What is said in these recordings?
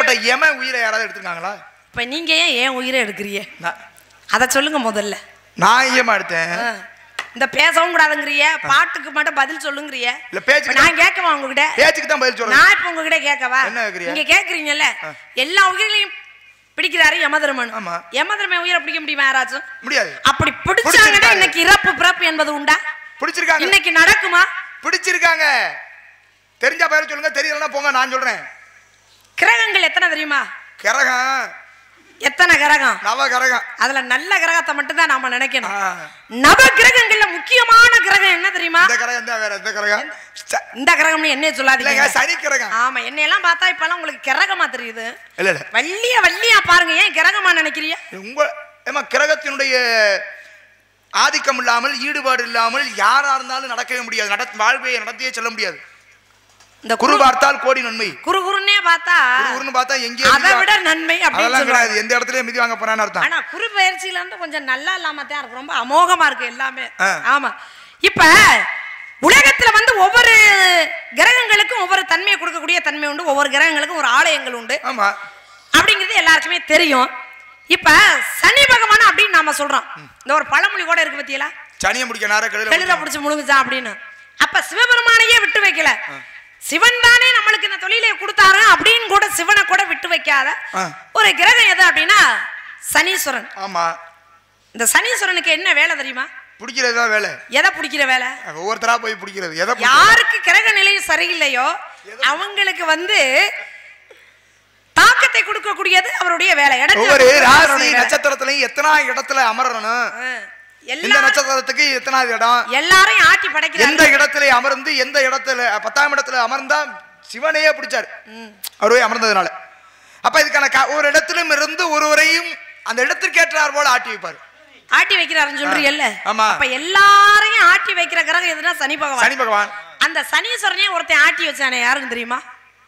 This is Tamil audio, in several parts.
அப்பேற்பட்ட எம உயிரை யாராவது எடுத்திருக்காங்களா இப்ப நீங்க ஏன் ஏன் உயிரை எடுக்கிறீங்க நான் அதை சொல்லுங்க முதல்ல நான் ஏமா எடுத்தேன் ஆ. இந்த பேசவும் கூடாதுங்கிறிய பாட்டுக்கு மட்டும் பதில் சொல்லுங்கிறிய இல்ல, பேச்சுக்கு இப்ப நான் கேட்கவா உங்ககிட்ட பேச்சுக்கு தான் பதில் சொல்றேன் நான் இப்ப உங்ககிட்ட கேட்கவா என்ன கேக்குறியா? நீங்க கேக்குறீங்கல்ல எல்லா உயிர்களையும் பிடிக்கிறாரு யமதர்மன் ஆமா. யமதர்மன் உயிரை பிடிக்க முடியுமா யாராச்சும் முடியாது அப்படி பிடிச்சாங்கன்னா பிடிச்சிருக்காங்க. இன்னைக்கு இறப்பு பிறப்பு என்பது உண்டா பிடிச்சிருக்காங்க இன்னைக்கு நடக்குமா பிடிச்சிருக்காங்க தெரிஞ்சா பேர சொல்லுங்க தெரியலன்னா போங்க நான் சொல்றேன் கிரகங்கள் எத்தனை தெரியுமா கிரகம் எத்தனை கிரகம் நவ கிரகம் அதுல நல்ல கிரகத்தை மட்டும் தான் நாம நினைக்கணும் ஆ. நவ கிரகங்கள்ல முக்கியமான கிரகம் என்ன தெரியுமா இந்த கிரகம் தான் வேற எந்த கிரகம் ச- இந்த கிரகம்னு என்னைய இல்லைங்க சொல்லாதீங்க சனி கிரகம் ஆமா என்னையெல்லாம் பார்த்தா இப்பெல்லாம் உங்களுக்கு கிரகமா தெரியுது இல்ல இல்ல வள்ளிய வள்ளியா பாருங்க ஏன் கிரகமா நினைக்கிறீங்க உங்க ஏமா கிரகத்தினுடைய ஆதிக்கம் இல்லாமல் ஈடுபாடு இல்லாமல் யாரா இருந்தாலும் நடக்கவே முடியாது நட வாழ்வையை நடத்தியே செல்ல முடியாது இந்த குரு குரு பார்த்தால் கோடி நன்மை குரு குருன்னே பார்த்தா குருன்னு பார்த்தா எங்கேயும் அதை விட நன்மை அப்படின்னு அதெல்லாம் சொல்லுவாங்க கிடையாது எந்த இடத்துலயும் மிதி வாங்க போறான்னு அர்த்தம் ஆனா குரு பயிற்சியில இருந்து கொஞ்சம் நல்லா இல்லாம தான் இருக்கு ரொம்ப அமோகமா இருக்கு எல்லாமே ஆ. ஆமா இப்ப உலகத்துல வந்து ஒவ்வொரு கிரகங்களுக்கும் ஒவ்வொரு தன்மையை கொடுக்கக்கூடிய தன்மை உண்டு ஒவ்வொரு கிரகங்களுக்கும் ஒரு ஆலயங்கள் உண்டு ஆமா அப்படிங்கிறது எல்லாருக்குமே தெரியும் இப்ப சனி பகவான் அப்படின்னு நாம சொல்றோம் இந்த ஒரு பழமொழி கூட இருக்கு பத்தியலா சனியை முடிக்க நேரம் கெளிர கழுத பிடிச்சு முழுங்குச்சான் அப்படின்னு அப்ப சிவபெருமானையே விட்டு வைக்கல சிவன் தானே நம்மளுக்கு இந்த தொழிலை கொடுத்தாரு அப்படின்னு கூட சிவனை கூட விட்டு வைக்காத ஆ. ஒரு கிரகம் எது அப்படின்னா சனீஸ்வரன் ஆமா இந்த சனீஸ்வரனுக்கு என்ன வேலை தெரியுமா பிடிக்கிறது தான் வேலை எதை பிடிக்கிற வேலை ஒவ்வொருத்தரா போய் பிடிக்கிறது எதை பிடிக்கிறது? யாருக்கு கிரக நிலை சரியில்லையோ அவங்களுக்கு வந்து தாக்கத்தை கொடுக்கக்கூடியது அவருடைய வேலை இடத்தை ஒவ்வொரு கொடுக்கறது ராசி அவருடைய வேலை. நட்சத்திரத்திலையும் எத்தனை இடத்துல அமரணும் ஆ. இந்த எல்லா நட்சத்திரத்துக்கு எத்தனாவது இடம் எல்லாரையும் ஆட்டி எந்த படைக்கிறாங்க இடத்துல அமர்ந்து எந்த இடத்துல பத்தாம் இடத்துல அமர்ந்தா சிவனையே பிடிச்சாரு அவர் போய் அமர்ந்ததுனால அப்ப இதுக்கான க- ஒரு இடத்திலும் இருந்து ஒருவரையும் அந்த இடத்திற்கு ஏற்றார் போல ஆட்டி வைப்பார் ஆட்டி வைக்கிறாருன்னு சொல்றீங்கல்ல ஆமா. அப்ப எல்லாரையும் ஆட்டி வைக்கிற கிரகம் எதுனா சனி பகவான் சனி பகவான் அந்த சனீஸ்வரனையும் ஒருத்தன் ஆட்டி வச்சானே யாருக்கும் தெரியுமா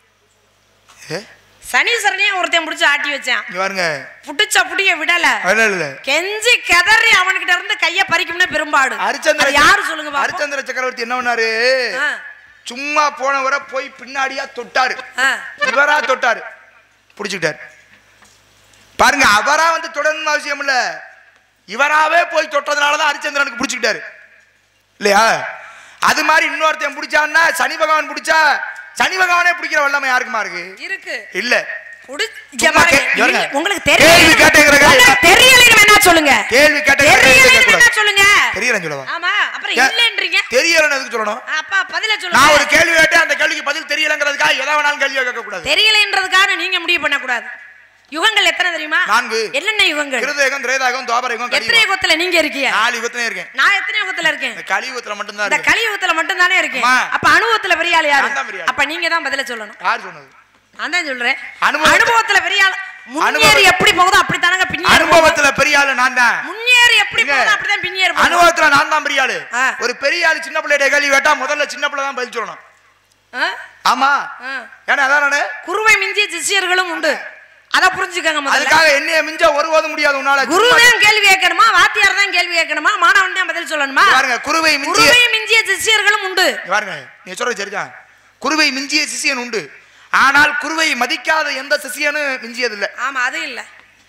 ஏ, சனீஸ்வரனையும் ஒருத்தன் பிடிச்சு ஆட்டி வச்சான் இங்க பாருங்க புடிச்ச புடிய விடல இல்ல இல்ல கெஞ்சி கதறி அவன்கிட்ட இருந்து கைய பறிக்கும்னு பெரும்பாடு ஹரிச்சந்திர அது யாரு சொல்லுங்க பாப்போம்? ஹரிச்சந்திர சக்கரவர்த்தி என்ன பண்ணாரு ஆ, சும்மா போனவரை போய் பின்னாடியா தொட்டாரு ஆ. இவரா தொட்டாரு புடிச்சுக்கிட்டாரு பாருங்க அவரா வந்து தொடரணும்னு அவசியம் இல்ல இவராவே போய் தொட்டதுனாலதான் ஹரிச்சந்திரனுக்கு பிடிச்சுக்கிட்டாரு இல்லையா அது மாதிரி இன்னொருத்தன் பிடிச்சான்னா சனி பகவான் பிடிச்சா சனி பகவானே பிடிக்கிற வல்லமை யாருக்குமா இருக்கு இருக்கு இல்ல புடி- இங்க சும்மா பாருங்க. கே- இவருங்க. நீங்க- உங்களுக்கு கேள்வி தெரியல கேட்டேங்கிறங்க. உங்களுக்கு தெரியலைன்னு வேணா சொல்லுங்க கேள்வி கேட்ட தெரியலைன்னு வேணா சொல்லுங்க தெரியலன்னு சொல்லவா ஆமா அப்புறம் கே- இல்லன்றீங்க தெரியலன்னு எதுக்கு சொல்லணும் அப்பா பதில நான் சொல்லுங்க ஒரு கேள்வி கேட்டேன் அந்த கேள்விக்கு பதில் தெரியலங்கிறதுக்காக எதை வேணாலும் கேள்வி கேட்க கூடாது தெரியலைன்றதுக்காக நீங்க முடிவு பண்ண கூடாது யுகங்கள் எத்தனை தெரியுமா நான்கு. என்னென்ன யுகங்கள் கிருதயுகம் திரேதாயுகம் துவாபரயுகம் எத்தனை கலியுகம் யுகத்துல நீங்க இருக்கீங்க நாலு யுகத்திலே இருக்கேன் நான் எத்தனை யுகத்துல இருக்கேன் இந்த கலியுகத்துல மட்டும்தான் இந்த இருக்கேன் கலியுகத்துல மட்டும் தானே இருக்கேன் அம்மா. அப்ப அனுபவத்துல பெரிய ஆள் யாரு நான் தான் பெரிய ஆளு. அப்ப நீங்க தான் பதில சொல்லணும் யார் சொன்னது நான் தான் சொல்றேன் அனுபவத்துல- அனுபவத்துல பெரிய ஆள் முன்னேறி அனுபவ- எப்படி போகுதோ அப்படித்தானங்க பின்னேறி போகும். அனுபவத்துல பெரிய ஆளு நான் தான் முன்னேறி எப்படி இங்க. போகுதோ அப்படிதான் பின்னேறி போகும். அனுபவத்துல நான் தான் பெரிய ஆளு ஆ. ஒரு பெரிய ஆளு சின்ன பிள்ளைய கேள்வி கேட்டா முதல்ல சின்ன பிள்ளை தான் பதில் சொல்லணும் ஆ? ஆமா ஆ. ஏன்னா அதான் நானு குருவை மிஞ்சிய சிஷ்யர்களும் உண்டு அத புரிஞ்சுக்கங்க முதல்ல அதுக்காக என்னைய மிஞ்ச ஒருபோதும் முடியாது உன்னால குரு தான் கேள்வி கேட்கணுமா வாத்தியார் தான் கேள்வி கேட்கணுமா மாணவன் தான் பதில் சொல்லணுமா இங்க பாருங்க குருவை மிஞ்சிய குருவை மிஞ்சிய சிஷ்யர்களும் உண்டு இங்க பாருங்க நீ சொல்றது சரிதான் குருவை மிஞ்சிய சிஷியன் உண்டு ஆனால் குருவை மதிக்காத எந்த சிஷியனும் மிஞ்சியது இல்ல ஆமா அது இல்ல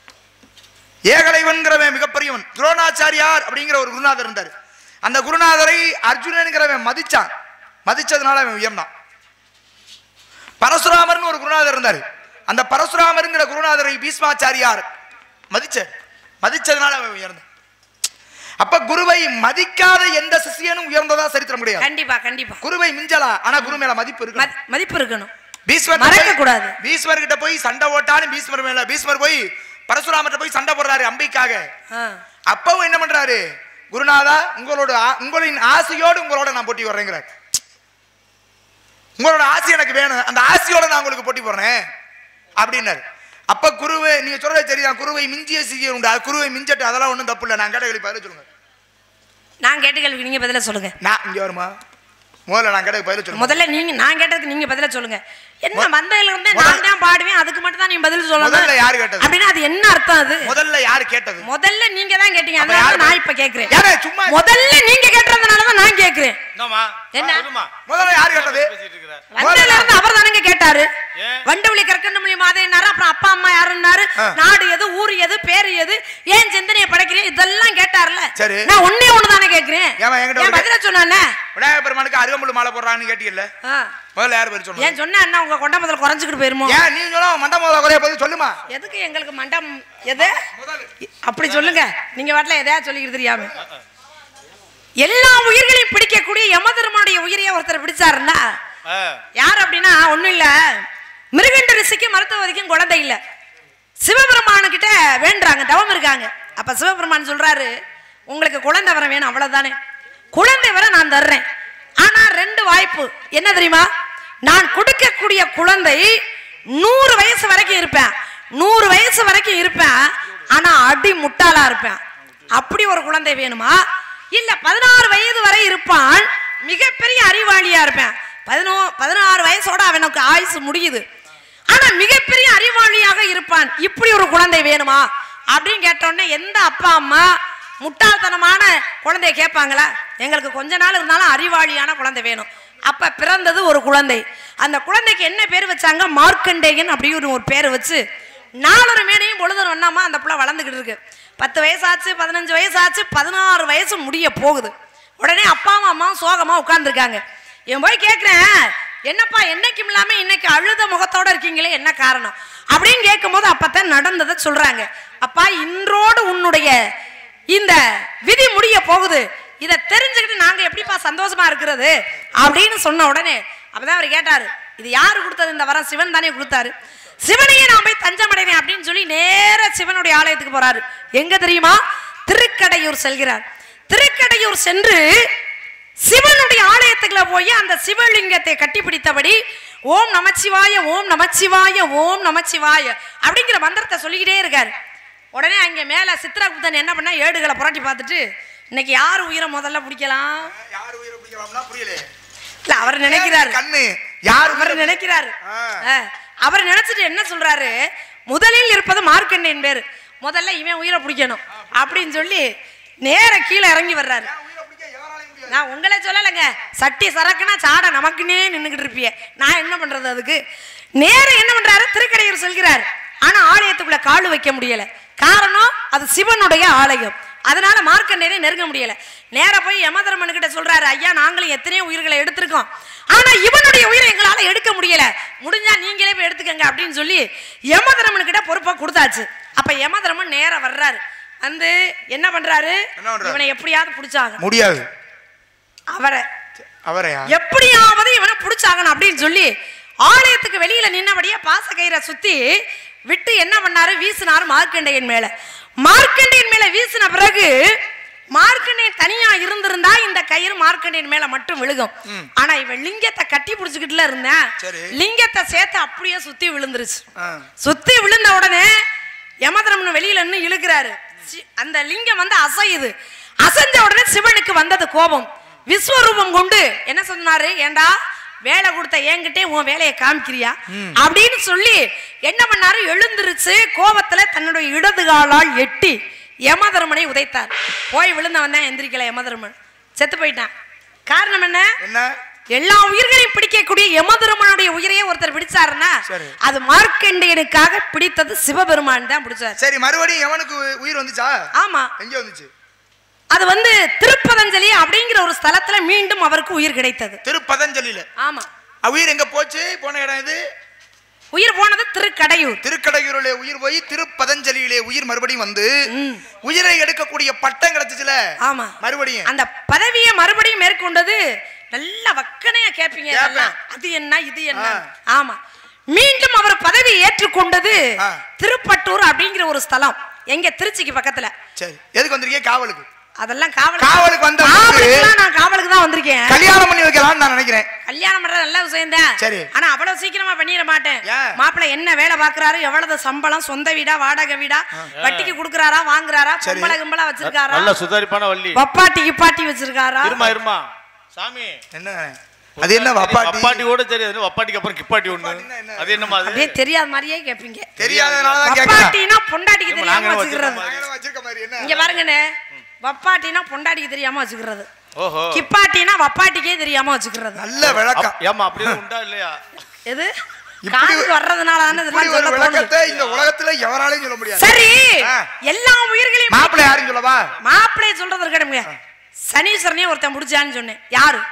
ஏகலைவன்கிறவன் மிகப்பெரியவன் துரோணாச்சாரியார் அப்படிங்கிற ஒரு குருநாதர் இருந்தார் அந்த குருநாதரை அர்ஜுனன்கிறவன் மதிச்சான் மதிச்சதுனால அவன் உயர்ந்தான் பரசுராமர்னு ஒரு குருநாதர் இருந்தார் அந்த பரசுராமருங்கிற குருநாதரை பீஷ்மாச்சாரியார் மதிச்சார் மதிச்சதுனால அவன் உயர்ந்தான் அப்ப குருவை மதிக்காத எந்த சிஷியனும் உயர்ந்ததா சரித்திரம் கிடையாது கண்டிப்பா கண்டிப்பா குருவை மிஞ்சலாம் ஆனா குரு மேல மதிப்பு இருக்கு மதி- மதிப்பு இருக்கணும் பீஸ்வர் மறக்க கூடாது. பீஸ்வர் கிட்ட போய் சண்டை ஓட்டான்னு பீஸ்வர் மேல பீஸ்வர் போய் பரசுராமர்கிட்ட போய் சண்டை போடுறாரு அம்பிக்காக ஆ. அப்பவும் என்ன பண்றாரு குருநாதா உங்களோட ஆ- உங்களின் ஆசையோடு உங்களோட நான் போட்டி வர்றேங்கிறார் உங்களோட ஆசை எனக்கு வேணும் அந்த ஆசையோட நான் உங்களுக்கு போட்டி போடுறேன் அப்படின்னாரு அப்ப குருவை நீங்க சொல்றது சரிதான் குருவை மிஞ்சிய சிகிய உண்டு அது குருவை மிஞ்சட்டு அதெல்லாம் ஒண்ணும் தப்பு இல்லை நான் கேட்ட கேள்வி பதில் சொல்லுங்க நான் கேட்ட கேள்விக்கு நீங்க பதில சொல்லுங்க நான் இங்க வருமா முதல்ல நான் கேட்ட பதில் சொல்லுங்க முதல்ல நீங்க நான் கேட்டதுக்கு நீங்க பதில சொல்லுங்க என்ன வந்ததுல இருந்தே நான் தான் பாடுவேன் அதுக்கு மட்டும் தான் நீங்க பதில் முதல்ல சொல்லணும் யாரு கேட்டது அப்படின்னா அது என்ன அர்த்தம் அது முதல்ல யாரு கேட்டது முதல்ல நீங்க தான் கேட்டீங்க அப்ப அதனால யாரு- நான் இப்ப கேக்குறேன் யாரு சும்மா முதல்ல நீங்க கேட்டதுனால தான் நான் கேக்குறேன் என்னம்மா என்ன? சொல்லுமா முதல்ல யாரு கேட்டது பேசிட்டு இருக்கிற வந்ததுல இருந்து அவர் தானங்க கேட்டாரு ஏன்? வண்டவழி கற்கண்டு மொழி மாதேனாரு அப்புறம் ஆ. நாடு எது ஊர் எது பேரு எது ஏன் சிந்தனையை படைக்கிறேன் இதெல்லாம் கேட்டார்ல சரி. நான் ஒன்னே ஒண்ணு தானே கேக்குறேன் ஏம்மா, என்கிட்ட ஏன் ஒரு பதில சொன்னானே விநாயகர் பெருமானுக்கு அருகம்புல் மாலை போடுறான்னு கேட்டீங்கல்ல ஆ. முதல்ல யார் பேர் சொல்லுங்க ஏன் சொன்னா அண்ணா உங்க கொண்ட முதல்ல குறைஞ்சுக்கிட்டு போயிருமோ ஏன் நீ சொல்ல மண்டம் முதல்ல குறைய போது சொல்லுமா எதுக்கு எங்களுக்கு மண்டம் எது முதல் அப்படி சொல்லுங்க நீங்க வாட்டில எதையா சொல்லிக்கிட்டு தெரியாம எல்லா உயிர்களையும் பிடிக்கக்கூடிய யமதர்மனுடைய உயிரையே ஒருத்தர் பிடிச்சாருன்னா ஆ. யார் அப்படின்னா ஒண்ணும் இல்ல மிருகண்ட ரிஷிக்கு மருத்துவதிக்கும் குழந்தை இல்ல சிவபெருமானு கிட்ட வேண்டுறாங்க தவம் இருக்காங்க அப்ப சிவபெருமான் சொல்றாரு உங்களுக்கு குழந்தை வர வேணும் அவ்வளவுதானே குழந்தை வர நான் தர்றேன் ஆனா ரெண்டு வாய்ப்பு என்ன தெரியுமா நான் கொடுக்கக்கூடிய குழந்தை நூறு வயசு வரைக்கும் இருப்பேன் நூறு வயசு வரைக்கும் இருப்பேன் ஆனா அடி முட்டாளா இருப்பேன் அப்படி ஒரு குழந்தை வேணுமா இல்ல பதினாறு வயது வரை இருப்பான் மிகப்பெரிய அறிவாளியா இருப்பேன் பதினோ பதினாறு வயசோட அவனுக்கு ஆயுசு முடியுது ஆனா மிகப்பெரிய அறிவாளியாக இருப்பான் இப்படி ஒரு குழந்தை வேணுமா அப்படின்னு கேட்டோடனே எந்த அப்பா அம்மா முட்டாள்தனமான குழந்தைய கேட்பாங்களா எங்களுக்கு கொஞ்ச நாள் இருந்தாலும் அறிவாளியான குழந்தை வேணும் அப்ப பிறந்தது ஒரு குழந்தை அந்த குழந்தைக்கு என்ன பேர் வச்சாங்க மார்க்கண்டேயன் அப்படின்னு ஒரு பேர் வச்சு நாலொரு மேனையும் பொழுது ஒண்ணாம அந்த புள்ள வளர்ந்துகிட்டு இருக்கு பத்து வயசாச்சு பதினஞ்சு வயசாச்சு பதினாறு வயசு முடிய போகுது உடனே அப்பாவும் அம்மாவும் சோகமா உட்கார்ந்துருக்காங்க இவன் போய் கேட்கிறேன் என்னப்பா என்னைக்கும் இல்லாம இன்னைக்கு அழுத முகத்தோட இருக்கீங்களே என்ன காரணம் அப்படின்னு கேட்கும்போது அப்பத்தான் நடந்ததை சொல்றாங்க அப்பா இன்றோடு உன்னுடைய இந்த விதி முடிய போகுது இதை தெரிஞ்சுக்கிட்டு நாங்க எப்படிப்பா சந்தோஷமா இருக்கிறது அப்படின்னு சொன்ன உடனே அப்பதான் அவர் கேட்டாரு இது யாரு கொடுத்தது இந்த வரம் சிவன் தானே கொடுத்தாரு சிவனையே நான் போய் தஞ்சம் அடைவேன் அப்படின்னு சொல்லி நேர சிவனுடைய ஆலயத்துக்கு போறாரு எங்க தெரியுமா திருக்கடையூர் செல்கிறார் திருக்கடையூர் சென்று சிவனுடைய ஆலயத்துக்குள்ள போய் அந்த சிவலிங்கத்தை கட்டிப்பிடித்தபடி ஓம் நமச்சிவாய ஓம் நமச்சிவாய ஓம் நமச்சிவாய அப்படிங்கிற மந்திரத்தை சொல்லிக்கிட்டே இருக்காரு உடனே அங்க மேல சித்ரகுப்தன் என்ன பண்ணா ஏடுகளை புரட்டி பார்த்துட்டு இன்னைக்கு யார் உயிரை முதல்ல பிடிக்கலாம் யார் உயிரை பிடிக்கலாம்னா புரியல இல்ல அவர் நினைக்கிறாரு கண்ணு யார் அவர் நினைக்கிறாரு ஆ. ஆ. அவர் நினைச்சிட்டு என்ன சொல்றாரு முதலில் இருப்பது மார்க்கண்டேன் பேரு முதல்ல இவன் உயிரை பிடிக்கணும் அப்படின்னு சொல்லி நேர கீழே இறங்கி வர்றாரு உயிரை பிடிக்க யாராலையும் முடியாது நான் உங்களை சொல்லலைங்க சட்டி சரக்குனா சாடை நமக்குன்னே நின்னுகிட்டு இருப்பிய நான் என்ன பண்றது அதுக்கு நேரம் என்ன பண்றாரு திருக்கடையூர் செல்கிறார் ஆனா ஆலயத்துக்குள்ள கால் வைக்க முடியல காரணம் அது சிவனுடைய ஆலயம் அதனால மார்க்கண்டேனே நெருங்க முடியல நேரா போய் யமதர்மன் கிட்ட சொல்றாரு ஐயா நாங்களும் எத்தனையோ உயிர்களை எடுத்திருக்கோம் ஆனா இவனுடைய உயிரை எங்களால எடுக்க முடியல முடிஞ்சா நீங்களே போய் எடுத்துக்கங்க அப்படின்னு சொல்லி யமதர்மன் கிட்ட பொறுப்பா கொடுத்தாச்சு அப்ப யமதர்மன் நேரா வர்றாரு வந்து என்ன பண்றாரு என்ன பண்றாரு? இவனை எப்படியாவது பிடிச்சாங்க முடியாது அவரை அவரையா எப்படியாவது இவனை புடிச்சாகணும் அப்படின்னு சொல்லி ஆலயத்துக்கு வெளியில நின்னபடியே பாச கயிறை சுத்தி விட்டு என்ன பண்ணாரு வீசினாரு மார்க்கண்டேயன் மேல மார்க்கண்டேயன் மேல வீசின பிறகு மார்க்கண்டேயன் தனியா இருந்திருந்தா இந்த கயிறு மார்க்கண்டேயன் மேல மட்டும் விழுகும் ஆனா இவன் லிங்கத்தை கட்டி பிடிச்சுக்கிட்டுல இருந்தேன் சரி. லிங்கத்தை சேர்த்து அப்படியே சுத்தி விழுந்துருச்சு ஆ. சுத்தி விழுந்த உடனே யமதரமன் வெளியில நின்னு இழுக்கிறாரு சி- அந்த லிங்கம் வந்து அசையுது அசைஞ்ச உடனே சிவனுக்கு வந்தது கோபம் விஸ்வரூபம் கொண்டு என்ன சொன்னாரு ஏண்டா வேலை கொடுத்த என்கிட்டே உன் வேலையை காமிக்கிறியா அப்படின்னு சொல்லி என்ன பண்ணாரு எழுந்திருச்சு கோபத்துல தன்னுடைய இடது காலால் எட்டி யமதர்மனை உதைத்தார் போய் விழுந்தவன் தான் எந்திரிக்கல யமதர்மன் செத்து போயிட்டான் காரணம் என்ன என்ன எல்லா உயிர்களையும் பிடிக்கக்கூடிய யமதர்மனுடைய உயிரையே ஒருத்தர் பிடிச்சாருன்னா சரி. அது மார்க்கண்டேயனுக்காக பிடித்தது சிவபெருமான் தான் பிடிச்சார் சரி மறுபடியும் எவனுக்கு உயிர் வந்துச்சா ஆமா எங்க வந்துச்சு அது வந்து திருப்பதஞ்சலி அப்படிங்கிற ஒரு ஸ்தலத்துல மீண்டும் அவருக்கு உயிர் கிடைத்தது திருப்பதஞ்சலியில ஆமா உயிர் எங்க போச்சு போன இடம் இது உயிர் போனது திருக்கடையூர் திருக்கடையூரிலே உயிர் போய் திருப்பதஞ்சலியிலே உயிர் மறுபடியும் வந்து ம். உயிரை எடுக்கக்கூடிய பட்டம் கிடைச்சுச்சுல ஆமா மறுபடியும் அந்த பதவியை மறுபடியும் மேற்கொண்டது நல்ல வக்கனையா கேட்பீங்க கேட்பேன். இதெல்லாம். அது என்ன இது என்ன ஆ. ஆமா மீண்டும் அவர் பதவி ஏற்றுக்கொண்டது ஆ. திருப்பட்டூர் அப்படிங்கிற ஒரு ஸ்தலம் எங்க திருச்சிக்கு பக்கத்துல சரி எதுக்கு வந்திருக்கீங்க காவலுக்கு அதெல்லாம் காவல் காவலுக்கு வந்தவனுக்கு- காவலுக்குலாம் நான் காவலுக்கு தான் வந்திருக்கேன் கல்யாணம் பண்ணி வைக்கலாம்னு நான் நினைக்கிறேன் கல்யாணம் பண்றது நல்ல விஷயம் தான் சரி. ஆனா அவ்வளவு சீக்கிரமா பண்ணிட மாட்டேன் ஏன்? மாப்பிள்ளை என்ன வேலை பாக்குறாரு எவ்வளவு சம்பளம் சொந்த வீடா வாடகை வீடா வட்டிக்கு குடுக்கறாரா வாங்குறாரா சரி. பொம்பளை கும்பலா வச்சிருக்காரா நல்ல சுதாரிப்பான வள்ளி வப்பாட்டி கிப்பாட்டி வச்சிருக்காரா இருமா இருமா சாமி என்ன அது என்ன வப்பாட்டி வப்பாட்டி கூட தெரியாது வப்பாட்டிக்கு அப்புறம் கிப்பாட்டி ஒண்ணு வப்பாட்டின்னா என்ன? அது என்னமா அது அப்படியே தெரியாத மாதிரியே கேப்பீங்க தெரியாதனால தான் கேட்கறேன் வப்பாட்டினா பொண்டாட்டிக்கு ஏம்மா, தெரியாம நாங்களும் வச்சுக்கிறது வச்சிருக்கோம். நாங்களும் வச்சிருக்க மாதிரி என்ன இங்க பாருங்கண்ணே வப்பாட்டினா பொண்டாட்டிக்கு தெரியாம வச்சுக்கிறது ஓஹோ கிப்பாட்டினா வப்பாட்டிக்கே தெரியாம வச்சுக்கிறது நல்ல விளக்கம் அப்- ஏம்மா அப்படியே உண்டா இல்லையா எது இப்படி காதுக்கு வர்றதுனால தானே இப்படி இதெல்லாம் ஒரு சொல்ல தோணுது. விளக்கத்தை இந்த உலகத்துல எவராலையும் சொல்ல முடியாது சரி ஆ. எல்லா உயிர்களையும் மாப்பிள்ளை யாரும் சொல்லவா மாப்பிள்ளைய சொல்றது இருக்கணுங்க சனீஸ்வரனே ஒருத்தன் முடிச்சான்னு சொன்னேன் யாரு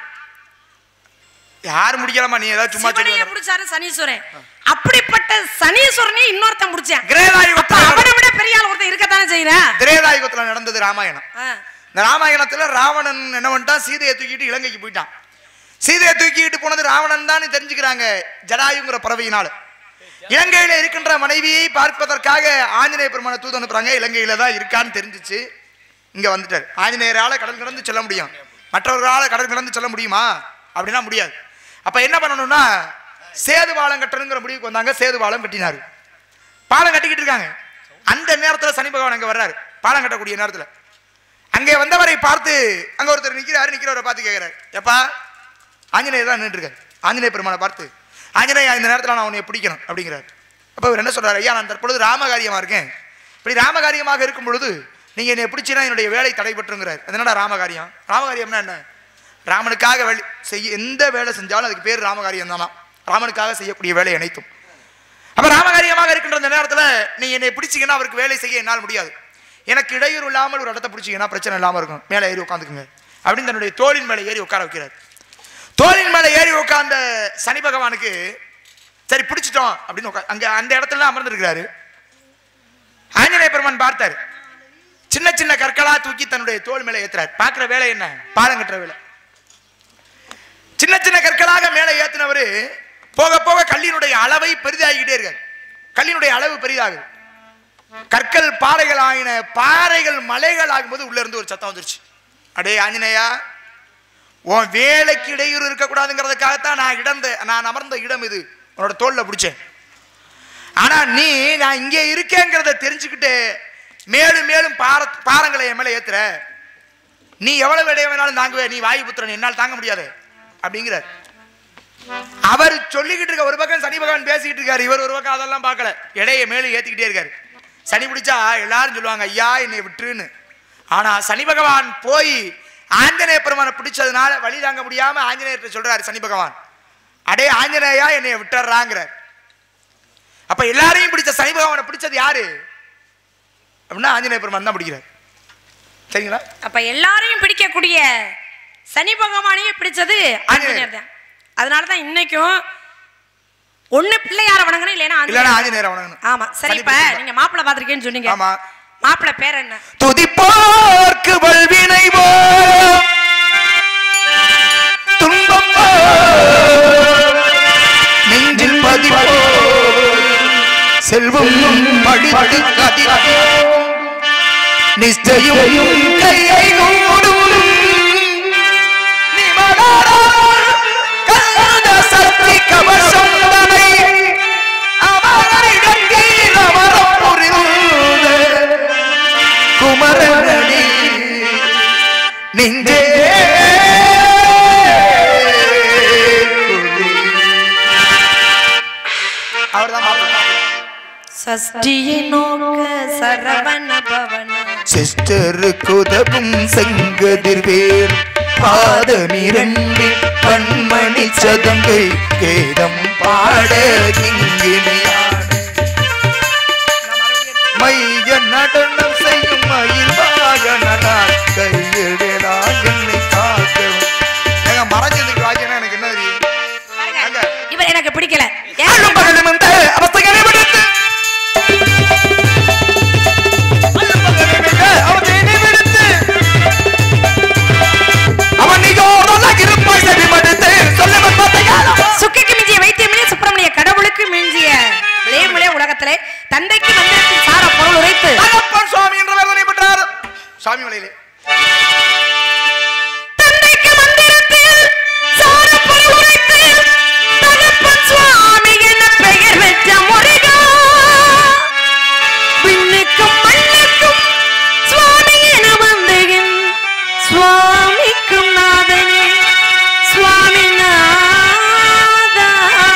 யாரு முடிக்கலாமா நீ ஏதாவது சும்மா சிவனையே சொல்லி முடிச்சாரு சனீஸ்வரன் அப்படிப்பட்ட சனீஸ்வரனே இன்னொருத்தன் முடிச்சான் அப்ப கிரேதாயுகத்துல அவனை விட பெரிய ஆள் ஒருத்தன் இருக்கத்தானே செய்யறேன் திரேதாயுகத்துல நடந்தது ராமாயணம் இந்த ராமாயணத்துல ராவணன் என்ன பண்ணிட்டான் சீதையை தூக்கிட்டு இலங்கைக்கு போயிட்டான் சீதையை தூக்கிட்டு போனது ராவணன் தான் தெரிஞ்சுக்கிறாங்க ஜடாயுங்கிற பறவையினால இலங்கையில இருக்கின்ற மனைவியை பார்ப்பதற்காக ஆஞ்சநேய பெருமான தூது அனுப்புறாங்க இலங்கையில தான் இருக்கான்னு தெரிஞ்சுச்சு இங்க வந்துட்டார் ஆஞ்சநேயரால கடல் கடந்து செல்ல முடியும் மற்றவர்களால கடல் கடந்து செல்ல முடியுமா அப்படின்னா முடியாது அப்ப என்ன பண்ணணும்னா சேது பாலம் கட்டணுங்கிற முடிவுக்கு வந்தாங்க சேது பாலம் கட்டினாரு பாலம் கட்டிக்கிட்டு இருக்காங்க அந்த நேரத்துல சனி பகவான் அங்க வர்றாரு பாலம் கட்டக்கூடிய நேரத்துல அங்கே வந்தவரை பார்த்து அங்க ஒருத்தர் நிக்கிறாரு நிக்கிறவரை பார்த்து கேட்கிறாரு எப்பா ஆஞ்சநேயர் தான் நின்றுருக்காரு ஆஞ்சநேய பெருமானை பார்த்து ஆஞ்சநேயா இந்த நேரத்தில் நான் உன்னை பிடிக்கணும் அப்படிங்கிறார் அப்போ இவர் என்ன சொல்றாரு ஐயா நான் தற்பொழுது ராமகாரியமா இருக்கேன் இப்படி ராமகாரியமாக இருக்கும் பொழுது நீங்க என்னை பிடிச்சினா என்னுடைய வேலை தடைபட்டுங்கிறார் அது என்னடா ராமகாரியம் ராமகாரியம்னா என்ன ராமனுக்காக வேலை செய்ய எந்த வேலை செஞ்சாலும் அதுக்கு பேர் ராமகாரியம் தானா ராமனுக்காக செய்யக்கூடிய வேலை அனைத்தும் அப்ப ராமகாரியமாக இருக்கின்ற இந்த நேரத்துல நீ என்னை பிடிச்சீங்கன்னா அவருக்கு வேலை செய்ய என்னால் முடியாது எனக்கு இடையூறு இல்லாமல் ஒரு இடத்த பிடிச்சீங்கன்னா பிரச்சனை இல்லாம இருக்கும் மேலே ஏறி உட்காந்துக்குங்க அப்படின்னு தன்னுடைய தோளின் மேலே ஏறி உட்கார வைக்கிறார் தோளின் மேலே ஏறி உட்கார்ந்த சனி பகவானுக்கு சரி பிடிச்சிட்டோம் அப்படின்னு உட்கா அங்க அந்த இடத்துல அமர்ந்திருக்கிறாரு ஆஞ்சநேய பெருமான் பார்த்தாரு சின்ன சின்ன கற்களா தூக்கி தன்னுடைய தோல் மேலே ஏத்துறாரு பார்க்கிற வேலை என்ன பாலம் கட்டுற வேலை சின்ன சின்ன கற்களாக மேலே ஏத்தினவரு போக போக கல்லினுடைய அளவை பெரிதாகிக்கிட்டே இருக்காரு கல்லினுடைய அளவு பெரிதாகுது கற்கள் பாறைகள் ஆகின பாறைகள் மலைகள் ஆகும்போது உள்ள இருந்து ஒரு சத்தம் வந்துருச்சு அடே ஆஞ்சநேயா உன் வேலைக்கு இடையூறு இருக்கக்கூடாதுங்கிறதுக்காகத்தான் நான் இடந்த நான் அமர்ந்த இடம் இது உன்னோட தோல்ல பிடிச்சேன் ஆனா நீ நான் இங்கே இருக்கேங்கிறத தெரிஞ்சுக்கிட்டு மேலும் மேலும் பார பாரங்களை என் மேல ஏத்துற நீ எவ்வளவு இடைய வேணாலும் தாங்குவே நீ வாயுபுத்திரன் என்னால் தாங்க முடியாது அப்படிங்கிறார் அவர் சொல்லிக்கிட்டு இருக்க ஒரு பக்கம் சனி பகவான் பேசிக்கிட்டு இருக்காரு இவர் ஒரு பக்கம் அதெல்லாம் பார்க்கல இடைய மேலும் ஏத்திக்கிட்டே இருக்காரு சனி பிடிச்சா எல்லாரும் சொல்லுவாங்க ஐயா என்னை விட்டுருன்னு ஆனா சனி பகவான் போய் ஆஞ்சநேய பெருமானை பிடிச்சதுனால வழி தாங்க முடியாம ஆஞ்சநேயர்கிட்ட சொல்றாரு சனி பகவான் அடே ஆஞ்சநேயா என்னைய விட்டுறாங்கிறார் அப்ப எல்லாரையும் பிடிச்ச சனி பகவானை பிடிச்சது யாரு அப்படின்னா ஆஞ்சநேய பெருமான் தான் பிடிக்கிறார் சரிங்களா அப்ப எல்லாரையும் பிடிக்கக்கூடிய சனி பகவானையே பிடிச்சது ஆஞ்சநேயர் தான் அதனால தான் இன்னைக்கும் ஒண்ணு பிள்ளையார வணங்கணும் இல்லைன்னா இல்லைன்னா ஆஞ்சநேயர் ஆஞ்சநேயரை வணங்கணும் ஆமா சரி சனி இப்ப பிடிச்சது. நீங்க மாப்பிள்ளை பாத்திருக்கேன்னு சொன்னீங்க ஆமா மாப்பிள்ளை பேர் என்ன துதிப்போர்க்கு வல்வினை போம் துன்பம் போம் நெஞ்சில் பதிவோ செல்வம் படித்து கதிரோ நிச்சயம் கையை மூடும் நிமலரால் கல்லாத சக்தி கவசம் தனை அவரிடத்தில் அமரம் புரிந்து குமரனடி நெஞ்சே அவர்தான் மாப்பிள்ளை. சஷ்டியை நோக்க சரவண பவன சிஸ்டருக்கு உதவும் செங்கதிர்வேல் பாதமிரண்டு கண்மணி சதங்கை கேதம் பாட கிங்கினியான மைய நடனம் செய்யும் மயில் வாகனடா கையெழுதா என்னை காக்க ஏங்க மறைஞ்சதுக்கு வாக்கியம் எனக்கு என்ன தெரியும் ஏங்க, இவர் எனக்கு பிடிக்கல ஏன் அள்ளும் பகலும் இந்த அவஸ்தைகளை விடுத்து அள்ளும் பகலும் இந்த அவஸ்தைகளை விடுத்து அவன் நீயோட இருப்பாய் செவி மடுத்து சொல்லுவன் பார்த்தையாளா சுக்கிக்கு மிஞ்சிய வைத்தியமிலே சுப்பிரமணிய கடவுளுக்கு மிஞ்சிய விளையமிலே உலகத்திலே தந்தைக்கு மந்திரத்தின் சார பொருள் உரைத்து தகப்பன் சுவாமி என்ற வேதனை பெற்றார் சாமி மலையிலே தந்தைக்கு மந்திரத்தில் சார பொருள் உரைத்து தகப்பன் சுவாமி என பெயர் பெற்ற முருகா விண்ணுக்கும் மண்ணுக்கும் சுவாமி என வந்தேன் சுவாமிக்கும் நாதனே சுவாமி நாதா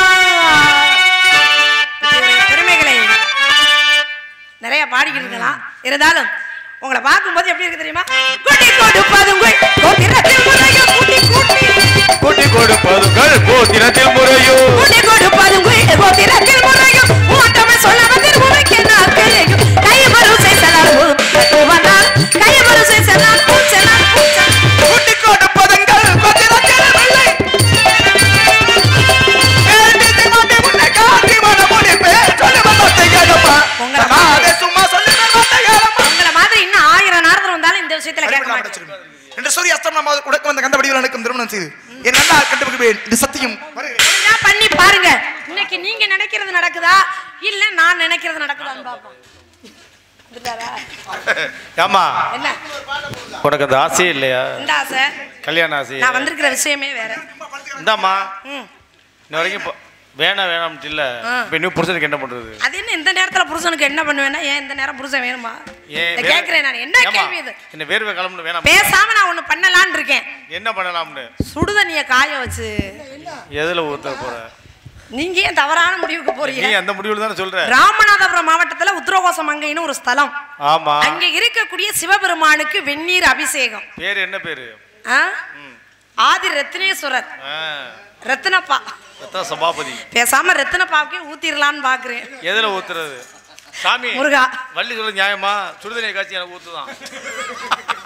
இப்படியுடைய பெருமைகளை நிறைய பாடிக்கிட்டு இருக்கலாம் இருந்தாலும் உங்களை பார்க்கும்போது எப்படி இருக்கு தெரியுமா கொடி கொடுப்பதும் கோத்திரத்தில் முறைய கூட்டி கூட்டி கூட்டி கொடுப்பதுங்கள் கோத்திரத்தில் முறையோ கூட்டி கொடுப்பதும் வீடு கோத்திரத்தில் முறையும் ஓட்டமே சொல்ல வந்து உனக்கு என்ன அக்கறையும் கையபருசை செல்லால் பூவனால் கையபருசை செல்லால் பூச்செல்லால் பூச்சல் கூட்டி கொடுப்பதங்கள் பத்திரத்தில் வெள்ளை கேட்டு மாட்டி முன்ன காட்டி மன முடிப்பே சொல்லி வந்தத்தை கேளப்பா உங்களை சமாதே சும்மா சொல்லி வந்தத்தை கேளப்பா உங்களை மாதிரி இன்னும் ஆயிரம் நேரத்தில் வந்தாலும் இந்த விஷயத்துல கேட்க மாட்டேன் என்று சூரிய அஸ்தம் நம்ம உடக்க வந்த கந்த வடிவில் எனக்கும் திருமணம் செய்து என் நல்லா கண்டுபிடிப்பேன் இது சத்தியம் வருகிறேன். ஒழுங்கா பண்ணி பாருங்க இன்னைக்கு நீங்க நினைக்கிறது நடக்குதா இல்ல நான் நினைக்கிறது நடக்குதான்னு பாப்போம் வந்துட்டாரா? ஏமா என்ன உனக்கு அந்த ஆசையே இல்லையா இந்த ஆசை கல்யாண ஆசை நான் வந்திருக்கிற விஷயமே வேற இந்தாம்மா ம் இன்ன வரைக்கும் இப்போ வேணாம் வேணாம்ட்டு இல்ல ஆ. இப்போ இன்னும் புருஷனுக்கு என்ன பண்றது அது என்ன இந்த நேரத்துல புருஷனுக்கு என்ன பண்ணுவேன்னா ஏன் இந்த நேரம் புருஷன் வேணுமா ஏன் இதை வேற- கேக்குறேன் நான் என்ன ஏம்மா, கேள்வி இது என்ன வேர்வை கிளம்புன்னு வேணாம் பேசாம நான் ஒண்ணு பண்ணலாம்னு இருக்கேன் என்ன பண்ணலாம்னு சுடுதண்ணிய காய வச்சு எதுல ஊத்த போற நீங்க ஏன் தவறான முடிவுக்கு நீ போறீங்க அந்த முடிவுல தானே சொல்ற ராமநாதபுரம் மாவட்டத்துல உத்தரகோசம் மங்கைன்னு ஒரு ஸ்தலம் ஆமா அங்க இருக்கக்கூடிய சிவபெருமானுக்கு வெந்நீர் அபிஷேகம் பேர் என்ன பேரு ஆ? ஆதி ரத்னேஸ்வரர் ஆ, ரத்னப்பா ரத்ன சபாபதி பேசாம ரத்னப்பாவுக்கே ஊத்திரலான்னு பாக்குறேன் எதுல ஊத்துறது சாமி முருகா வள்ளி சொல்ல நியாயமா சுடுதண்ணியை காய்ச்சி எனக்கு ஊத்துதான்